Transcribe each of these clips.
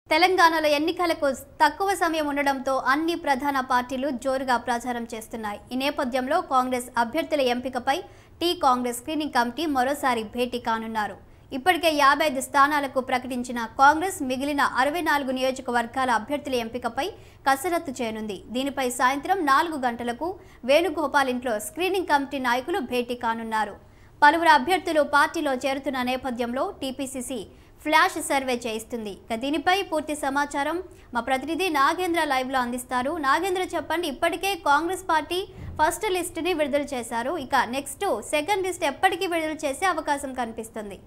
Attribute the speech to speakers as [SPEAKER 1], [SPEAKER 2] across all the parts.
[SPEAKER 1] తెలంగాణలో ఎన్నికలకు తక్కువ సమయం ఉండడంతో అన్ని ప్రధాన పార్టీలు జోరుగా ప్రచారం చేస్తున్నాయి ఈ నేపథ్యంలో కాంగ్రెస్ అభ్యర్థుల ఎంపికపై టీ కాంగ్రెస్ స్క్రీనింగ్ కమిటీ మరోసారి భేటీ కానున్నారు ఇప్పటికే యాభై ఐదు స్థానాలకు ప్రకటించిన కాంగ్రెస్ మిగిలిన అరవై నాలుగు నియోజకవర్గాల అభ్యర్థుల ఎంపికపై కసరత్తు చేయనుంది దీనిపై సాయంత్రం నాలుగు గంటలకు వేణుగోపాల్ ఇంట్లో స్క్రీనింగ్ కమిటీ నాయకులు భేటీ కానున్నారు పలువురు అభ్యర్థులు పార్టీలో చేరుతున్న నేపథ్యంలో టీపీసీసీ ఫ్లాష్ సర్వే చేయిస్తుంది ఇక దీనిపై పూర్తి సమాచారం మా ప్రతినిధి నాగేంద్ర లైవ్లో అందిస్తారు నాగేంద్ర చెప్పండి ఇప్పటికే కాంగ్రెస్ పార్టీ ఫస్ట్ లిస్టుని విడుదల చేశారు ఇక నెక్స్ట్ సెకండ్ లిస్ట్ ఎప్పటికీ విడుదల చేసే అవకాశం కనిపిస్తుంది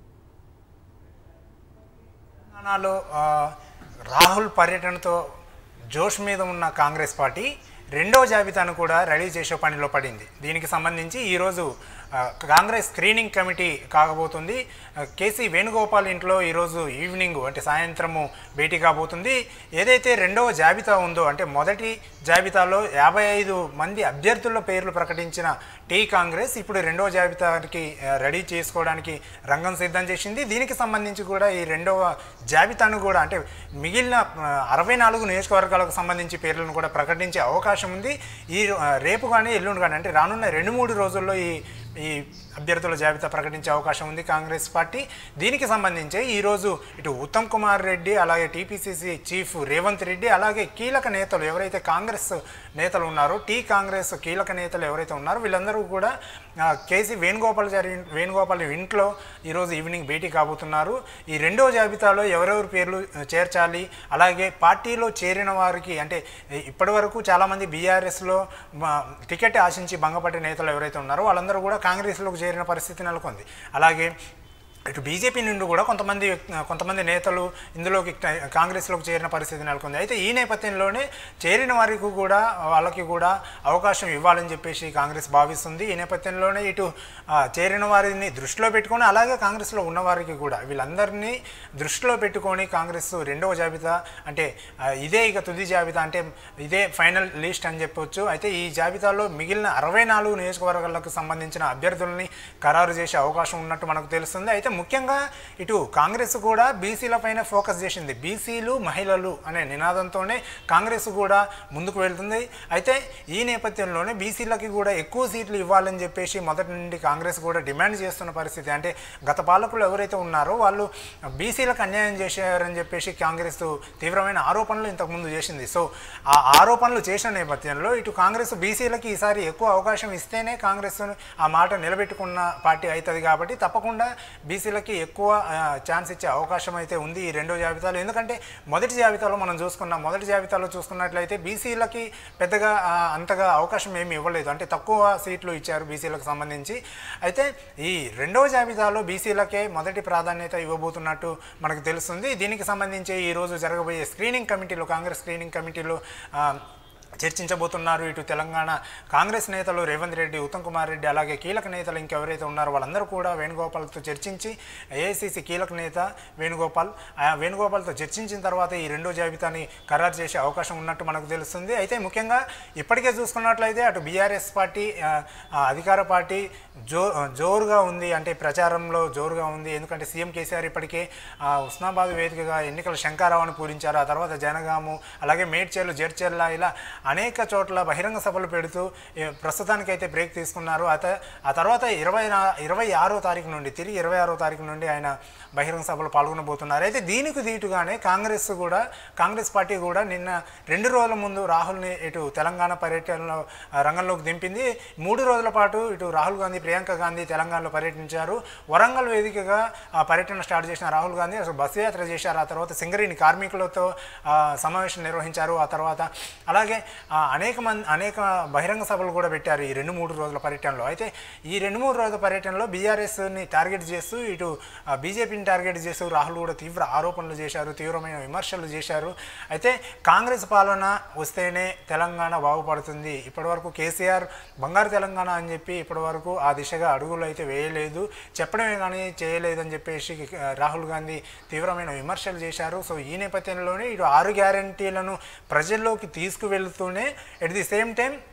[SPEAKER 2] తెలంగాణలో ఆ, రాహుల్ పర్యటనతో జోష్ మీద ఉన్న కాంగ్రెస్ పార్టీ రెండో జాబితాను కూడా రెడీ చేసే పనిలో పడింది దీనికి సంబంధించి ఈరోజు ఆ, కాంగ్రెస్ స్క్రీనింగ్ కమిటీ కాకపోతుంది ఆ, కేసీ వేణుగోపాల్ ఇంట్లో ఈరోజు ఈవినింగ్ అంటే సాయంత్రము భేటీ కాబోతుంది ఏదైతే రెండవ జాబితా ఉందో అంటే మొదటి జాబితాలో యాభై ఐదు మంది అభ్యర్థుల పేర్లు ప్రకటించిన టీ కాంగ్రెస్ ఇప్పుడు రెండవ జాబితాకి ఆ, రెడీ చేసుకోవడానికి రంగం సిద్ధం చేసింది దీనికి సంబంధించి కూడా ఈ రెండవ జాబితాను కూడా అంటే మిగిలిన ఆ, అరవై నాలుగు నియోజకవర్గాలకు సంబంధించి పేర్లను కూడా ప్రకటించే అవకాశం ఉంది ఈ ఆ, రేపు కానీ ఎల్లుండి కానీ అంటే రానున్న రెండు మూడు రోజుల్లో ఈ ఈ అభ్యర్థుల జాబితా ప్రకటించే అవకాశం ఉంది కాంగ్రెస్ పార్టీ దీనికి సంబంధించి ఈరోజు ఇటు ఉత్తమ్ కుమార్ రెడ్డి అలాగే టీపీసీసీ చీఫ్ రేవంత్ రెడ్డి అలాగే కీలక నేతలు ఎవరైతే కాంగ్రెస్ నేతలు ఉన్నారో టీ కాంగ్రెస్ కీలక నేతలు ఎవరైతే ఉన్నారో వీళ్ళందరూ కూడా ఆ, కేసీ వేణుగోపాల్ గారి వేణుగోపాల్ ఇంట్లో ఈరోజు ఈవినింగ్ భేటీ కాబోతున్నారు ఈ రెండో జాబితాలో ఎవరెవరి పేర్లు ఆ, చేర్చాలి అలాగే పార్టీలో చేరిన వారికి అంటే ఇప్పటి వరకు చాలామంది బీఆర్ఎస్లో టికెట్ ఆశించి భంగపడ్డ నేతలు ఎవరైతే ఉన్నారో వాళ్ళందరూ కూడా కాంగ్రెస్లోకి చేరిన పరిస్థితి నెలకొంది అలాగే ఇటు బీజేపీ నుండి కూడా కొంతమంది కొంతమంది నేతలు ఇందులోకి ట- కాంగ్రెస్లోకి చేరిన పరిస్థితి నెలకొంది అయితే ఈ నేపథ్యంలోనే చేరిన వారికి కూడా వాళ్ళకి కూడా అవకాశం ఇవ్వాలని చెప్పేసి కాంగ్రెస్ భావిస్తుంది ఈ నేపథ్యంలోనే ఇటు ఆ, చేరిన వారిని దృష్టిలో పెట్టుకొని అలాగే కాంగ్రెస్లో ఉన్న వారికి కూడా వీళ్ళందరినీ దృష్టిలో పెట్టుకొని కాంగ్రెస్ రెండవ జాబితా అంటే ఆ, ఇదే ఇక తుది జాబితా అంటే ఇదే ఫైనల్ లిస్ట్ అని చెప్పొచ్చు అయితే ఈ జాబితాలో మిగిలిన అరవై నాలుగు నియోజకవర్గాలకు సంబంధించిన అభ్యర్థుల్ని ఖరారు చేసే అవకాశం ఉన్నట్టు మనకు తెలుస్తుంది అయితే ముఖ్యంగా ఇటు కాంగ్రెస్ కూడా బీసీల పైన ఫోకస్ చేసింది బీసీలు మహిళలు అనే నినాదంతోనే కాంగ్రెస్ కూడా ముందుకు వెళ్తుంది అయితే ఈ నేపథ్యంలోనే బీసీలకి కూడా ఎక్కువ సీట్లు ఇవ్వాలని చెప్పేసి మొదటి నుండి కాంగ్రెస్ కూడా డిమాండ్ చేస్తున్న పరిస్థితి అంటే గత పాలకులు ఎవరైతే ఉన్నారో వాళ్ళు బీసీలకు అన్యాయం చేశారని చెప్పేసి కాంగ్రెస్ తీవ్రమైన ఆరోపణలు ఇంతకుముందు చేసింది సో ఆ ఆరోపణలు చేసిన నేపథ్యంలో ఇటు కాంగ్రెస్ బీసీలకి ఈసారి ఎక్కువ అవకాశం ఇస్తేనే కాంగ్రెస్ ఆ మాట నిలబెట్టుకున్న పార్టీ అవుతుంది కాబట్టి తప్పకుండా బీసీలకి ఎక్కువ ఆ, ఛాన్స్ ఇచ్చే అవకాశం అయితే ఉంది ఈ రెండో జాబితాలో ఎందుకంటే మొదటి జాబితాలో మనం చూసుకున్నాం మొదటి జాబితాలో చూసుకున్నట్లయితే బీసీలకి పెద్దగా ఆ, అంతగా అవకాశం ఏమి ఇవ్వలేదు అంటే తక్కువ సీట్లు ఇచ్చారు బీసీలకు సంబంధించి అయితే ఈ రెండవ జాబితాలో బీసీలకే మొదటి ప్రాధాన్యత ఇవ్వబోతున్నట్టు మనకు తెలుస్తుంది దీనికి సంబంధించి ఈరోజు జరగబోయే స్క్రీనింగ్ కమిటీలో కాంగ్రెస్ స్క్రీనింగ్ కమిటీలో ఆ, చర్చించబోతున్నారు ఇటు తెలంగాణ కాంగ్రెస్ నేతలు రేవంత్ రెడ్డి ఉత్తమ్ కుమార్ రెడ్డి అలాగే కీలక నేతలు ఇంకెవరైతే ఉన్నారో వాళ్ళందరూ కూడా వేణుగోపాల్తో చర్చించి ఏఐసీసీ కీలక నేత వేణుగోపాల్ ఆ వేణుగోపాల్తో చర్చించిన తర్వాత ఈ రెండో జాబితాని ఖరారు చేసే అవకాశం ఉన్నట్టు మనకు తెలుస్తుంది అయితే ముఖ్యంగా ఇప్పటికే చూసుకున్నట్లయితే అటు బీఆర్ఎస్ పార్టీ ఆ, ఆ, అధికార పార్టీ జో జోరుగా ఉంది అంటే ప్రచారంలో జోరుగా ఉంది ఎందుకంటే సీఎం కేసీఆర్ ఇప్పటికే ఆ, ఉస్నాబాద్ వేదికగా ఎన్నికల శంకారావును పూరించారు ఆ తర్వాత జనగాము అలాగే మేడ్చేలు జడ్చెర్ల ఇలా అనేక చోట్ల బహిరంగ సభలు పెడుతూ ఏ, ప్రస్తుతానికైతే బ్రేక్ తీసుకున్నారు అత ఆ తర్వాత ఇరవై నా- ఇరవై ఆరో తారీఖు నుండి తిరిగి ఇరవై ఆరో తారీఖు నుండి ఆయన బహిరంగ సభలో పాల్గొనబోతున్నారు అయితే దీనికి దీటుగానే కాంగ్రెస్ కూడా కాంగ్రెస్ పార్టీ కూడా నిన్న రెండు రోజుల ముందు రాహుల్ని ఇటు తెలంగాణ పర్యటనలో ఆ, రంగంలోకి దింపింది మూడు రోజుల పాటు ఇటు రాహుల్ గాంధీ ప్రియాంక గాంధీ తెలంగాణలో పర్యటించారు వరంగల్ వేదికగా ఆ పర్యటన స్టార్ట్ చేసిన రాహుల్ గాంధీ అసలు బస్సు యాత్ర చేశారు ఆ తర్వాత సింగరేణి కార్మికులతో ఆ, సమావేశం నిర్వహించారు ఆ తర్వాత అలాగే ఆ, అనేక మంది అనేక బహిరంగ సభలు కూడా పెట్టారు ఈ రెండు మూడు రోజుల పర్యటనలో అయితే ఈ రెండు మూడు రోజుల పర్యటనలో బీఆర్ఎస్ని టార్గెట్ చేస్తూ ఇటు ఆ, బీజేపీని టార్గెట్ చేస్తూ రాహుల్ కూడా తీవ్ర ఆరోపణలు చేశారు తీవ్రమైన విమర్శలు చేశారు అయితే కాంగ్రెస్ పాలన వస్తేనే తెలంగాణ బాగుపడుతుంది ఇప్పటివరకు కేసీఆర్ బంగారు తెలంగాణ అని చెప్పి ఇప్పటివరకు ఆ దిశగా అడుగులు అయితే వేయలేదు చెప్పడమే కానీ చేయలేదని చెప్పేసి ఆ, రాహుల్ గాంధీ తీవ్రమైన విమర్శలు చేశారు సో ఈ నేపథ్యంలోనే ఇటు ఆరు గ్యారంటీలను ప్రజల్లోకి తీసుకువెళ్తూనే ఎట్ ది సేమ్ టైం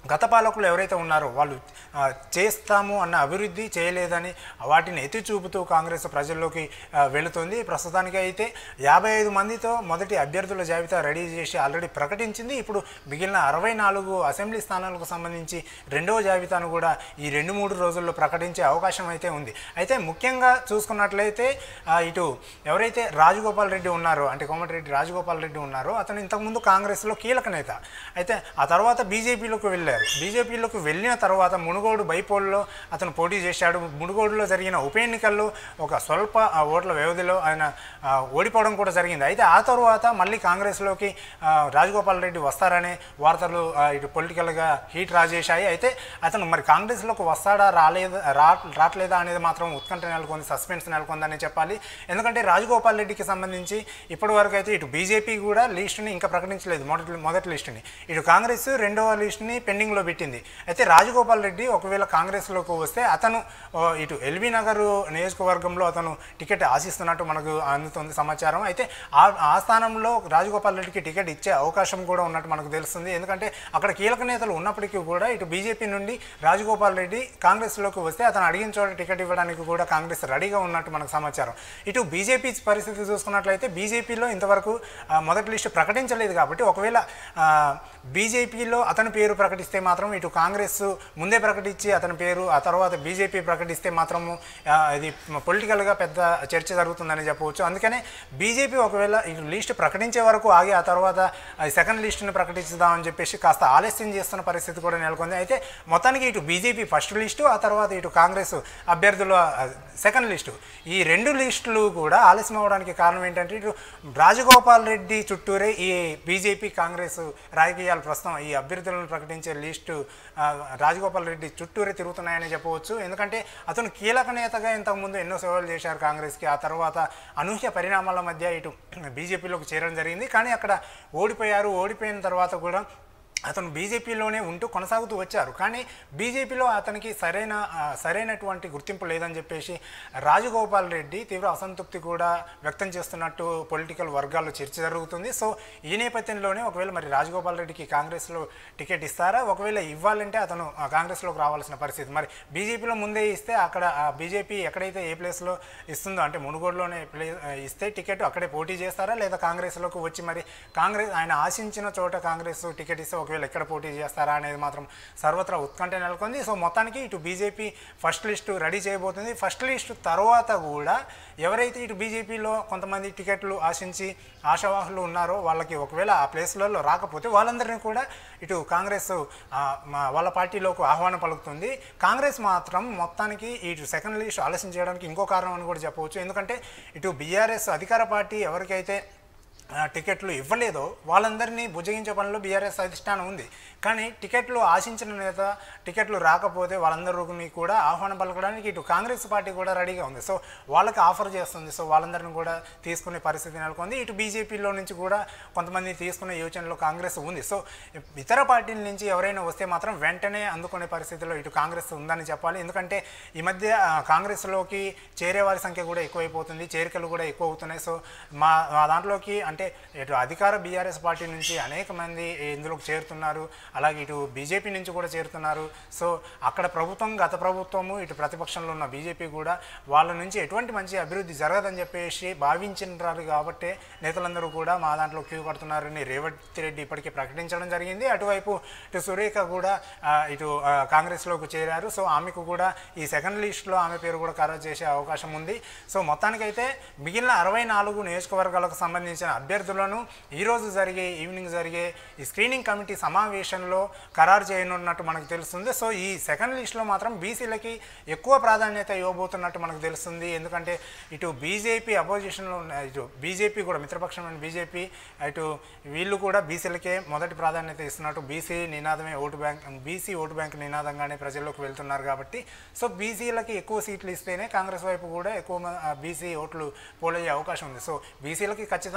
[SPEAKER 2] గత పాలకులు ఎవరైతే ఉన్నారో వాళ్ళు ఆ, చేస్తాము అన్న అభివృద్ధి చేయలేదని వాటిని ఎత్తి చూపుతూ కాంగ్రెస్ ప్రజల్లోకి ఆ, వెళుతుంది ప్రస్తుతానికి అయితే యాభై ఐదు మందితో మొదటి అభ్యర్థుల జాబితా రెడీ చేసి ఆల్రెడీ ప్రకటించింది ఇప్పుడు మిగిలిన అరవై నాలుగు అసెంబ్లీ స్థానాలకు సంబంధించి రెండవ జాబితాను కూడా ఈ రెండు మూడు రోజుల్లో ప్రకటించే అవకాశం అయితే ఉంది అయితే ముఖ్యంగా చూసుకున్నట్లయితే ఆ, ఇటు ఎవరైతే రాజగోపాల్ రెడ్డి ఉన్నారో అంటే కోమటిరెడ్డి రాజగోపాల్ రెడ్డి ఉన్నారో అతను ఇంతకుముందు కాంగ్రెస్లో కీలక నేత అయితే ఆ తర్వాత బీజేపీలోకి వెళ్ళారు బీజేపీలోకి వెళ్ళిన తర్వాత మునుగోడు బైపోల్లో అతను పోటీ చేశాడు మునుగోడులో జరిగిన ఉప ఎన్నికల్లో ఒక స్వల్ప ఆ, ఓట్ల వ్యవధిలో ఆయన ఆ, ఓడిపోవడం కూడా జరిగింది అయితే ఆ తర్వాత మళ్ళీ కాంగ్రెస్లోకి ఆ, రాజగోపాల్ రెడ్డి వస్తారనే వార్తలు ఆ, ఇటు పొలిటికల్గా హీట్ రాజేశాయి అయితే అతను మరి కాంగ్రెస్లోకి వస్తాడా రాలేదా రా రావట్లేదా అనేది మాత్రం ఉత్కంఠ నెలకొంది సస్పెన్స్ నెలకొందని చెప్పాలి ఎందుకంటే రాజగోపాల్ రెడ్డికి సంబంధించి ఇప్పటి వరకు అయితే ఇటు బీజేపీ కూడా లిస్టుని ఇంకా ప్రకటించలేదు మొదటి మొదటి లిస్టుని ఇటు కాంగ్రెస్ రెండవ లిస్టుని పెండింగ్లో పెట్టింది అయితే రాజగోపాల్ రెడ్డి ఒకవేళ కాంగ్రెస్లోకి వస్తే అతను ఓ, ఇటు ఎల్బీ నగర్ నియోజకవర్గంలో అతను టికెట్ ఆశిస్తున్నట్టు మనకు అందుతుంది సమాచారం అయితే ఆ ఆ స్థానంలో రాజగోపాల్ రెడ్డికి టికెట్ ఇచ్చే అవకాశం కూడా ఉన్నట్టు మనకు తెలుస్తుంది ఎందుకంటే అక్కడ కీలక నేతలు ఉన్నప్పటికీ కూడా ఇటు బీజేపీ నుండి రాజగోపాల్ రెడ్డి కాంగ్రెస్లోకి వస్తే అతను అడిగిన చోట టికెట్ ఇవ్వడానికి కూడా కాంగ్రెస్ రెడీగా ఉన్నట్టు మనకు సమాచారం ఇటు బీజేపీ పరిస్థితి చూసుకున్నట్లయితే బీజేపీలో ఇంతవరకు ఆ, మొదటి లిస్టు ప్రకటించలేదు కాబట్టి ఒకవేళ ఆ, బీజేపీలో అతని పేరు ప్రకటిస్తే మాత్రం ఇటు కాంగ్రెస్ ముందే ప్రకటించి అతని పేరు ఆ తర్వాత బీజేపీ ప్రకటిస్తే మాత్రము ఆ, ఇది పొలిటికల్గా పెద్ద చర్చ జరుగుతుందని చెప్పవచ్చు అందుకనే బీజేపీ ఒకవేళ ఇటు లిస్ట్ ప్రకటించే వరకు ఆగి ఆ తర్వాత సెకండ్ లిస్టుని ప్రకటించుదామని చెప్పేసి కాస్త ఆలస్యం చేస్తున్న పరిస్థితి కూడా నెలకొంది అయితే మొత్తానికి ఇటు బీజేపీ ఫస్ట్ లిస్టు ఆ తర్వాత ఇటు కాంగ్రెస్ అభ్యర్థుల సెకండ్ లిస్టు ఈ రెండు లిస్టులు కూడా ఆలస్యం అవడానికి కారణం ఏంటంటే ఇటు రాజగోపాల్ రెడ్డి చుట్టూరే ఈ బీజేపీ కాంగ్రెస్ రాజకీయాలు ప్రస్తుతం ఈ అభ్యర్థులను ప్రకటించే లిస్టు ఆ, రాజగోపాల్ రెడ్డి చుట్టూరే తిరుగుతున్నాయని చెప్పవచ్చు ఎందుకంటే అతను కీలక నేతగా ఇంతకుముందు ఎన్నో సేవలు చేశారు కాంగ్రెస్కి ఆ తర్వాత అనూహ్య పరిణామాల మధ్య ఇటు బీజేపీలోకి చేరడం జరిగింది కానీ అక్కడ ఓడిపోయారు ఓడిపోయిన తర్వాత కూడా అతను బీజేపీలోనే ఉంటూ కొనసాగుతూ వచ్చారు కానీ బీజేపీలో అతనికి సరైన ఆ, సరైనటువంటి గుర్తింపు లేదని చెప్పేసి రాజగోపాల్ రెడ్డి తీవ్ర అసంతృప్తి కూడా వ్యక్తం చేస్తున్నట్టు పొలిటికల్ వర్గాల్లో చర్చ జరుగుతుంది సో ఈ నేపథ్యంలోనే ఒకవేళ మరి రాజగోపాల్ రెడ్డికి కాంగ్రెస్లో టికెట్ ఇస్తారా ఒకవేళ ఇవ్వాలంటే అతను ఆ, కాంగ్రెస్లోకి రావాల్సిన పరిస్థితి మరి బీజేపీలో ముందే ఇస్తే అక్కడ ఆ బీజేపీ ఎక్కడైతే ఏ ప్లేస్లో ఇస్తుందో అంటే మునుగోడులోనే ప్లే ఇస్తే టికెట్ అక్కడే పోటీ చేస్తారా లేదా కాంగ్రెస్లోకి వచ్చి మరి కాంగ్రెస్ ఆయన ఆశించిన చోట కాంగ్రెస్ టికెట్ ఇస్తే ఒకవేళ ఎక్కడ పోటీ చేస్తారా అనేది మాత్రం సర్వత్రా ఉత్కంఠ నెలకొంది సో మొత్తానికి ఇటు బీజేపీ ఫస్ట్ లిస్టు రెడీ చేయబోతుంది ఫస్ట్ లిస్టు తర్వాత కూడా ఎవరైతే ఇటు బీజేపీలో కొంతమంది టికెట్లు ఆశించి ఆశావాహులు ఉన్నారో వాళ్ళకి ఒకవేళ ఆ ప్లేస్లలో రాకపోతే వాళ్ళందరినీ కూడా ఇటు కాంగ్రెస్ ఆ, మా- వాళ్ళ పార్టీలోకి ఆహ్వానం పలుకుతుంది కాంగ్రెస్ మాత్రం మొత్తానికి ఇటు సెకండ్ లిస్ట్ ఆలస్యం చేయడానికి ఇంకో కారణం అని కూడా చెప్పవచ్చు ఎందుకంటే ఇటు బీఆర్ఎస్ అధికార పార్టీ ఎవరికైతే ఆ, టికెట్లు ఇవ్వలేదో వాళ్ళందరినీ భుజగించే పనిలో బీఆర్ఎస్ అధిష్టానం ఉంది కానీ టికెట్లు ఆశించిన నేత టికెట్లు రాకపోతే వాళ్ళందరినీ కూడా ఆహ్వానం పలకడానికి ఇటు కాంగ్రెస్ పార్టీ కూడా రెడీగా ఉంది సో వాళ్ళకి ఆఫర్ చేస్తుంది సో వాళ్ళందరిని కూడా తీసుకునే పరిస్థితి నెలకొంది ఇటు బీజేపీలో నుంచి కూడా కొంతమంది తీసుకునే యోచనలో కాంగ్రెస్ ఉంది సో ఇతర పార్టీల నుంచి ఎవరైనా వస్తే మాత్రం వెంటనే అందుకునే పరిస్థితిలో ఇటు కాంగ్రెస్ ఉందని చెప్పాలి ఎందుకంటే ఈ మధ్య ఆ, కాంగ్రెస్లోకి చేరే వారి సంఖ్య కూడా ఎక్కువైపోతుంది చేరికలు కూడా ఎక్కువ అవుతున్నాయి సో మా మా దాంట్లోకి అంటే ఇటు అధికార బీఆర్ఎస్ పార్టీ నుంచి అనేక మంది ఇందులోకి చేరుతున్నారు అలాగే ఇటు బీజేపీ నుంచి కూడా చేరుతున్నారు సో అక్కడ ప్రభుత్వం గత ప్రభుత్వము ఇటు ప్రతిపక్షంలో ఉన్న బీజేపీ కూడా వాళ్ళ నుంచి ఎటువంటి మంచి అభివృద్ధి జరగదని చెప్పేసి భావించినారు కాబట్టి నేతలందరూ కూడా మా దాంట్లో క్యూ కడుతున్నారని రేవంత్ రెడ్డి ఇప్పటికే ప్రకటించడం జరిగింది అటువైపు ఇటు సురేఖ కూడా ఆ, ఇటు ఆ, కాంగ్రెస్లోకి చేరారు సో ఆమెకు కూడా ఈ సెకండ్ లిస్ట్లో ఆమె పేరు కూడా ఖరారు చేసే అవకాశం ఉంది సో మొత్తానికైతే మిగిలిన అరవై నాలుగు నియోజకవర్గాలకు సంబంధించిన అభ్యర్థులను ఈరోజు జరిగే ఈవినింగ్ జరిగే ఈ స్క్రీనింగ్ కమిటీ సమావేశంలో ఖరారు చేయనున్నట్టు మనకు తెలుస్తుంది సో ఈ సెకండ్ లిస్ట్లో మాత్రం బీసీలకి ఎక్కువ ప్రాధాన్యత ఇవ్వబోతున్నట్టు మనకు తెలుస్తుంది ఎందుకంటే ఇటు బీజేపీ అపోజిషన్లో ఉన్న ఇటు బీజేపీ కూడా మిత్రపక్షమైన బీజేపీ ఇటు వీళ్ళు కూడా బీసీలకే మొదటి ప్రాధాన్యత ఇస్తున్నట్టు బీసీ నినాదమే vote bank BC vote bank నినాదంగానే ప్రజల్లోకి వెళ్తున్నారు కాబట్టి సో బీసీలకి ఎక్కువ సీట్లు ఇస్తేనే కాంగ్రెస్ వైపు కూడా ఎక్కువ బీసీ ఓట్లు పోలయ్యే అవకాశం ఉంది సో బీసీలకి ఖచ్చితంగా ఈ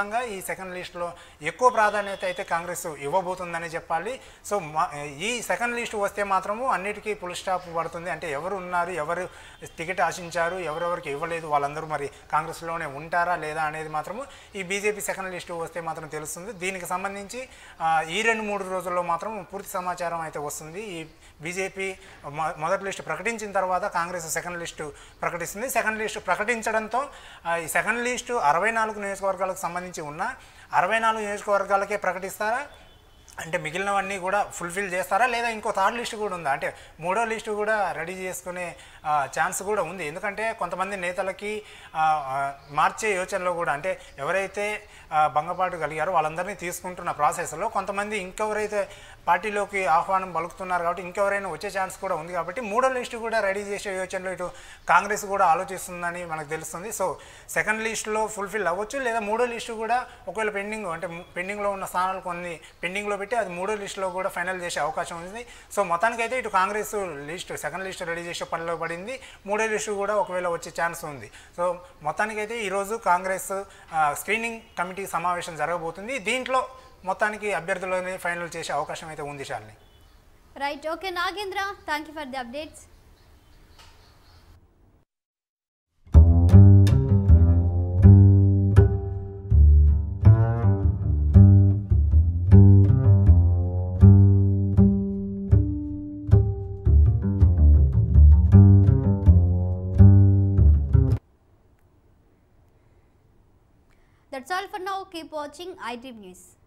[SPEAKER 2] సెకండ్ లిస్టులో ఎక్కువ ప్రాధాన్యత అయితే కాంగ్రెస్ ఇవ్వబోతుందని చెప్పాలి సో మా- ఈ సెకండ్ లిస్ట్ వస్తే మాత్రము అన్నిటికీ పుల్ స్టాప్ పడుతుంది అంటే ఎవరు ఉన్నారు ఎవరు టికెట్ ఆశించారు ఎవరెవరికి ఇవ్వలేదు వాళ్ళందరూ మరి కాంగ్రెస్లోనే ఉంటారా లేదా అనేది మాత్రము ఈ బీజేపీ సెకండ్ లిస్ట్ వస్తే మాత్రం తెలుస్తుంది దీనికి సంబంధించి ఆ, ఈ రెండు మూడు రోజుల్లో మాత్రం పూర్తి సమాచారం అయితే వస్తుంది ఈ బీజేపీ మొ- మొదటి లిస్టు ప్రకటించిన తర్వాత కాంగ్రెస్ సెకండ్ లిస్టు ప్రకటిస్తుంది సెకండ్ లిస్టు ప్రకటించడంతో ఆ, ఈ సెకండ్ లిస్టు అరవై నాలుగు నియోజకవర్గాలకు సంబంధించి ఉన్న అరవై నాలుగు నియోజకవర్గాలకే ప్రకటిస్తారా అంటే మిగిలినవన్నీ కూడా ఫుల్ఫిల్ చేస్తారా లేదా ఇంకో థర్డ్ లిస్ట్ కూడా ఉందా అంటే మూడో లిస్టు కూడా రెడీ చేసుకునే ఛాన్స్ కూడా ఉంది ఎందుకంటే కొంతమంది నేతలకి ఆ, ఆ, మార్చే యోచనలో కూడా అంటే ఎవరైతే ఆ, భంగపాటు కలిగారో వాళ్ళందరినీ తీసుకుంటున్న ప్రాసెస్లో కొంతమంది ఇంకెవరైతే పార్టీలోకి ఆహ్వానం పలుకుతున్నారు కాబట్టి ఇంకెవరైనా వచ్చే ఛాన్స్ కూడా ఉంది కాబట్టి మూడో లిస్టు కూడా రెడీ చేసే యోచనలో ఇటు కాంగ్రెస్ కూడా ఆలోచిస్తుందని మనకు తెలుస్తుంది సో సెకండ్ లిస్టులో ఫుల్ఫిల్ అవ్వచ్చు లేదా మూడో లిస్టు కూడా ఒకవేళ పెండింగ్ అంటే పెండింగ్లో ఉన్న స్థానాలు కొన్ని పెండింగ్లో పెట్టి అది మూడో లిస్టులో కూడా ఫైనల్ చేసే అవకాశం ఉంది సో మొత్తానికైతే ఇటు Congress list second list ready చేసే పనిలో పడింది మూడో లిస్టు కూడా ఒకవేళ వచ్చే ఛాన్స్ ఉంది సో మొత్తానికైతే ఈరోజు కాంగ్రెస్ ఆ, స్క్రీనింగ్ కమిటీ సమావేశం జరగబోతుంది దీంట్లో మొత్తానికి అభ్యర్థులని ఫైనల్ చేసే అవకాశం అయితే ఉంది Shalini
[SPEAKER 1] right okay Nagendra thank you for the updates That's all for now. Keep watching iDream News.